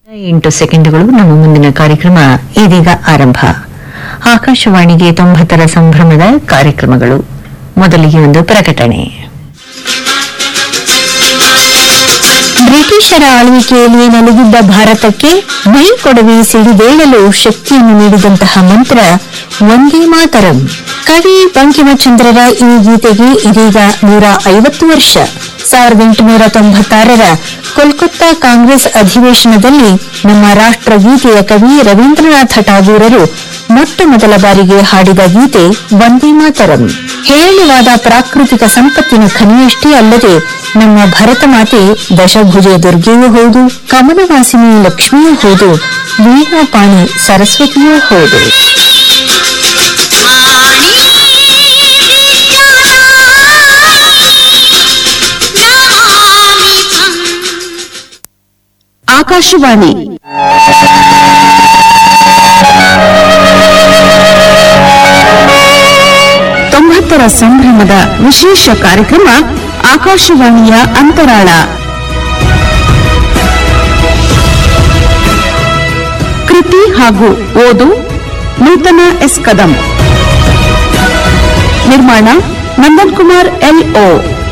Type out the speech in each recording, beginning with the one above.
ಎಂಟು ಸೆಕೆಂಡುಗಳು ನಮ್ಮ ಮುಂದಿನ ಕಾರ್ಯಕ್ರಮ ಇದೀಗ ಆರಂಭ ಆಕಾಶವಾಣಿಗೆ ತೊಂಬತ್ತರ ಸಂಭ್ರಮದ ಕಾರ್ಯಕ್ರಮಗಳು ಮೊದಲಿಗೆ ಒಂದು ಪ್ರಕಟಣೆ ಬ್ರಿಟಿಷರ ಆಳ್ವಿಕೆಯಲ್ಲಿ ನಲುಗಿದ್ದ ಭಾರತಕ್ಕೆ ಬೈಕೊಡವಿ ಸಿಡಿದೇಳಲು ಶಕ್ತಿಯನ್ನು ನೀಡಿದಂತಹ ಮಂತ್ರ ಒಂದೇ ಮಾತರಂ ಕವಿ ಬಂಕಿಮಚಂದ್ರರ ಈ ಗೀತೆಗೆ ಇದೀಗ ನೂರ ಐವತ್ತು ವರ್ಷ ಸಾವಿರದ ಎಂಟುನೂರ ತೊಂಬತ್ತಾರರ ಕೋಲ್ಕತ್ತಾ ಕಾಂಗ್ರೆಸ್ ಅಧಿವೇಶನದಲ್ಲಿ ನಮ್ಮ ರಾಷ್ಟ್ರಗೀತೆಯ ಕವಿ ರವೀಂದ್ರನಾಥ ಠಾಗೂರರು ಮೊಟ್ಟ ಮೊದಲ ಬಾರಿಗೆ ಹಾಡಿದ ಗೀತೆ ವಂದೇ ಮಾತರಂ ಹೇರಳವಾದ ಪ್ರಾಕೃತಿಕ ಸಂಪತ್ತಿನ ಖನಿಯಷ್ಟೇ ಅಲ್ಲದೆ ನಮ್ಮ ಭರತ ಮಾತೆ ದಶಭುಜೆ ದುರ್ಗೆಯೂ ಹೌದು ಕಮಲವಾಸಿನಿ ಲಕ್ಷ್ಮಿಯೂ ಹೌದು ವೀಣಾಪಾಣಿ ಸರಸ್ವತಿಯೂ ಹೌದು ಆಕಾಶವಾಣಿ ತೊಂಬತ್ತರ ಸಂಭ್ರಮದ ವಿಶೇಷ ಕಾರ್ಯಕ್ರಮ ಆಕಾಶವಾಣಿಯ ಅಂತರಾಳ ಕೃತಿ ಹಾಗೂ ಓದು ನೂತನ ಎಸ್ ಕದಂ ನಿರ್ಮಾಣ ನಂದನ್ ಕುಮಾರ್ ಎಲ್ಒ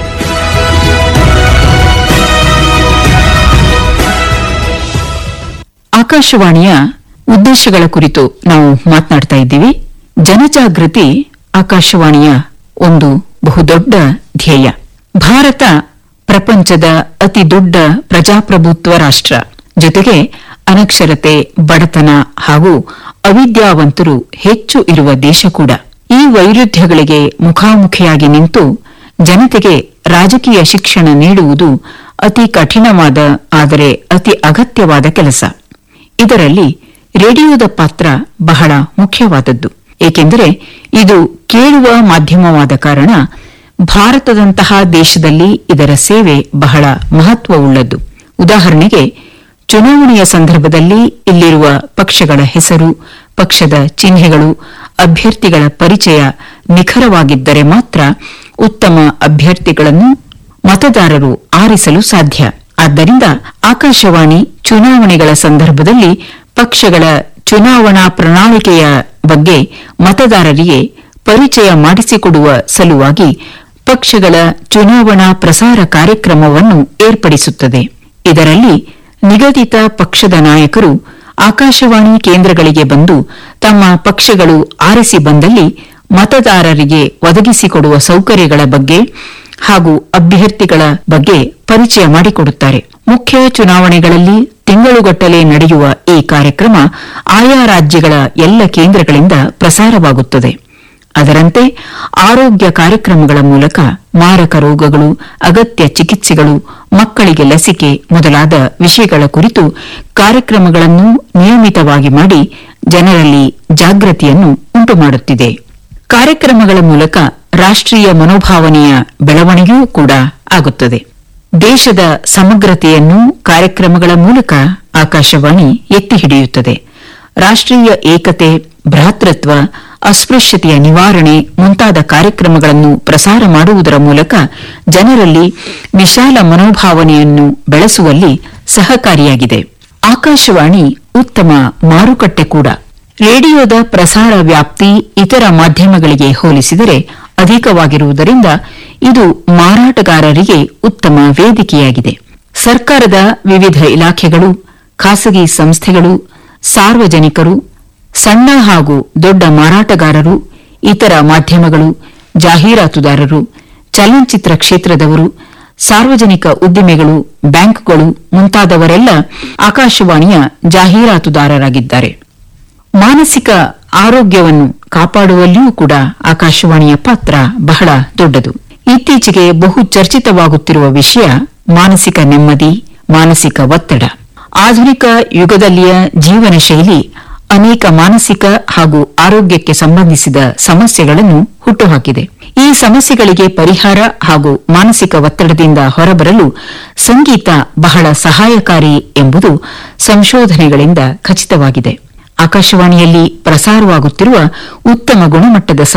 ಆಕಾಶವಾಣಿಯ ಉದ್ದೇಶಗಳ ಕುರಿತು ನಾವು ಮಾತನಾಡ್ತಾ ಇದ್ದೀವಿ ಜನಜಾಗೃತಿ ಆಕಾಶವಾಣಿಯ ಒಂದು ಬಹುದೊಡ್ಡ ಧ್ಯೇಯ ಭಾರತ ಪ್ರಪಂಚದ ಅತಿ ದೊಡ್ಡ ಪ್ರಜಾಪ್ರಭುತ್ವ ರಾಷ್ಟ್ರ ಜೊತೆಗೆ ಅನಕ್ಷರತೆ ಬಡತನ ಹಾಗೂ ಅವಿದ್ಯಾವಂತರು ಹೆಚ್ಚು ಇರುವ ದೇಶ ಕೂಡ ಈ ವೈರುಧ್ಯಗಳಿಗೆ ಮುಖಾಮುಖಿಯಾಗಿ ನಿಂತು ಜನತೆಗೆ ರಾಜಕೀಯ ಶಿಕ್ಷಣ ನೀಡುವುದು ಅತಿ ಕಠಿಣವಾದ ಆದರೆ ಅತಿ ಅಗತ್ಯವಾದ ಕೆಲಸ ಇದರಲ್ಲಿ ರೇಡಿಯೋದ ಪಾತ್ರ ಬಹಳ ಮುಖ್ಯವಾದದ್ದು ಏಕೆಂದರೆ ಇದು ಕೇಳುವ ಮಾಧ್ಯಮವಾದ ಕಾರಣ ಭಾರತದಂತಹ ದೇಶದಲ್ಲಿ ಇದರ ಸೇವೆ ಬಹಳ ಮಹತ್ವವುಳ್ಳದ್ದು ಉದಾಹರಣೆಗೆ ಚುನಾವಣೆಯ ಸಂದರ್ಭದಲ್ಲಿ ಇಲ್ಲಿರುವ ಪಕ್ಷಗಳ ಹೆಸರು ಪಕ್ಷದ ಚಿಹ್ನೆಗಳು ಅಭ್ಯರ್ಥಿಗಳ ಪರಿಚಯ ನಿಖರವಾಗಿದ್ದರೆ ಮಾತ್ರ ಉತ್ತಮ ಅಭ್ಯರ್ಥಿಗಳನ್ನು ಮತದಾರರು ಆರಿಸಲು ಸಾಧ್ಯ ಆದ್ದರಿಂದ ಆಕಾಶವಾಣಿ ಚುನಾವಣೆಗಳ ಸಂದರ್ಭದಲ್ಲಿ ಪಕ್ಷಗಳ ಚುನಾವಣಾ ಪ್ರಣಾಳಿಕೆಯ ಬಗ್ಗೆ ಮತದಾರರಿಗೆ ಪರಿಚಯ ಮಾಡಿಸಿಕೊಡುವ ಸಲುವಾಗಿ ಪಕ್ಷಗಳ ಚುನಾವಣಾ ಪ್ರಸಾರ ಕಾರ್ಯಕ್ರಮವನ್ನು ಏರ್ಪಡಿಸುತ್ತದೆ ಇದರಲ್ಲಿ ನಿಗದಿತ ಪಕ್ಷದ ನಾಯಕರು ಆಕಾಶವಾಣಿ ಕೇಂದ್ರಗಳಿಗೆ ಬಂದು ತಮ್ಮ ಪಕ್ಷಗಳು ಆರಿಸಿ ಬಂದಲ್ಲಿ ಮತದಾರರಿಗೆ ಒದಗಿಸಿಕೊಡುವ ಸೌಕರ್ಯಗಳ ಬಗ್ಗೆ ಹಾಗೂ ಅಭ್ಯರ್ಥಿಗಳ ಬಗ್ಗೆ ಪರಿಚಯ ಮಾಡಿಕೊಡುತ್ತಾರೆ ಮುಖ್ಯ ಚುನಾವಣೆಗಳಲ್ಲಿ ತಿಂಗಳುಗಟ್ಟಲೆ ನಡೆಯುವ ಈ ಕಾರ್ಯಕ್ರಮ ಆಯಾ ರಾಜ್ಯಗಳ ಎಲ್ಲ ಕೇಂದ್ರಗಳಿಂದ ಪ್ರಸಾರವಾಗುತ್ತದೆ ಅದರಂತೆ ಆರೋಗ್ಯ ಕಾರ್ಯಕ್ರಮಗಳ ಮೂಲಕ ಮಾರಕ ರೋಗಗಳು ಅಗತ್ಯ ಚಿಕಿತ್ಸೆಗಳು ಮಕ್ಕಳಿಗೆ ಲಸಿಕೆ ಮೊದಲಾದ ವಿಷಯಗಳ ಕುರಿತು ಕಾರ್ಯಕ್ರಮಗಳನ್ನು ನಿಯಮಿತವಾಗಿ ಮಾಡಿ ಜನರಲ್ಲಿ ಜಾಗೃತಿಯನ್ನು ಉಂಟುಮಾಡುತ್ತಿದೆ ಕಾರ್ಯಕ್ರಮಗಳ ಮೂಲಕ ರಾಷ್ಟ್ರೀಯ ಮನೋಭಾವನೆಯ ಬೆಳವಣಿಗೆಯೂ ಕೂಡ ಆಗುತ್ತದೆ ದೇಶದ ಸಮಗ್ರತೆಯನ್ನು ಕಾರ್ಯಕ್ರಮಗಳ ಮೂಲಕ ಆಕಾಶವಾಣಿ ಎತ್ತಿ ಹಿಡಿಯುತ್ತದೆ ರಾಷ್ಟ್ರೀಯ ಏಕತೆ ಭ್ರಾತೃತ್ವ ಅಸ್ಪೃಶ್ಯತೆಯ ನಿವಾರಣೆ ಮುಂತಾದ ಕಾರ್ಯಕ್ರಮಗಳನ್ನು ಪ್ರಸಾರ ಮಾಡುವುದರ ಮೂಲಕ ಜನರಲ್ಲಿ ವಿಶಾಲ ಮನೋಭಾವನೆಯನ್ನು ಬೆಳೆಸುವಲ್ಲಿ ಸಹಕಾರಿಯಾಗಿದೆ ಆಕಾಶವಾಣಿ ಉತ್ತಮ ಮಾರುಕಟ್ಟೆ ಕೂಡ ರೇಡಿಯೋದ ಪ್ರಸಾರ ವ್ಯಾಪ್ತಿ ಇತರ ಮಾಧ್ಯಮಗಳಿಗೆ ಹೋಲಿಸಿದರೆ ಅಧಿಕವಾಗಿರುವುದರಿಂದ ಇದು ಮಾರಾಟಗಾರರಿಗೆ ಉತ್ತಮ ವೇದಿಕೆಯಾಗಿದೆ ಸರ್ಕಾರದ ವಿವಿಧ ಇಲಾಖೆಗಳು ಖಾಸಗಿ ಸಂಸ್ಥೆಗಳು ಸಾರ್ವಜನಿಕರು ಸಣ್ಣ ಹಾಗೂ ದೊಡ್ಡ ಮಾರಾಟಗಾರರು ಇತರ ಮಾಧ್ಯಮಗಳು ಜಾಹೀರಾತುದಾರರು ಚಲನಚಿತ್ರ ಕ್ಷೇತ್ರದವರು ಸಾರ್ವಜನಿಕ ಉದ್ದಿಮೆಗಳು ಬ್ಯಾಂಕ್ಗಳು ಮುಂತಾದವರೆಲ್ಲ ಆಕಾಶವಾಣಿಯ ಜಾಹೀರಾತುದಾರರಾಗಿದ್ದಾರೆ ಮಾನಸಿಕ ಆರೋಗ್ಯವನ್ನು ಕಾಪಾಡುವಲ್ಲಿಯೂ ಕೂಡ ಆಕಾಶವಾಣಿಯ ಪಾತ್ರ ಬಹಳ ದೊಡ್ಡದು ಇತ್ತೀಚೆಗೆ ಬಹು ಚರ್ಚಿತವಾಗುತ್ತಿರುವ ವಿಷಯ ಮಾನಸಿಕ ನೆಮ್ಮದಿ ಮಾನಸಿಕ ಒತ್ತಡ ಆಧುನಿಕ ಯುಗದಲ್ಲಿಯ ಜೀವನ ಶೈಲಿ ಅನೇಕ ಮಾನಸಿಕ ಹಾಗೂ ಆರೋಗ್ಯಕ್ಕೆ ಸಂಬಂಧಿಸಿದ ಸಮಸ್ಯೆಗಳನ್ನು ಹುಟ್ಟುಹಾಕಿದೆ ಈ ಸಮಸ್ಯೆಗಳಿಗೆ ಪರಿಹಾರ ಹಾಗೂ ಮಾನಸಿಕ ಒತ್ತಡದಿಂದ ಹೊರಬರಲು ಸಂಗೀತ ಬಹಳ ಸಹಾಯಕಾರಿ ಎಂಬುದು ಸಂಶೋಧನೆಗಳಿಂದ ಖಚಿತವಾಗಿದೆ ಆಕಾಶವಾಣಿಯಲ್ಲಿ ಪ್ರಸಾರವಾಗುತ್ತಿರುವ ಉತ್ತಮ ಗುಣಮಟ್ಟದ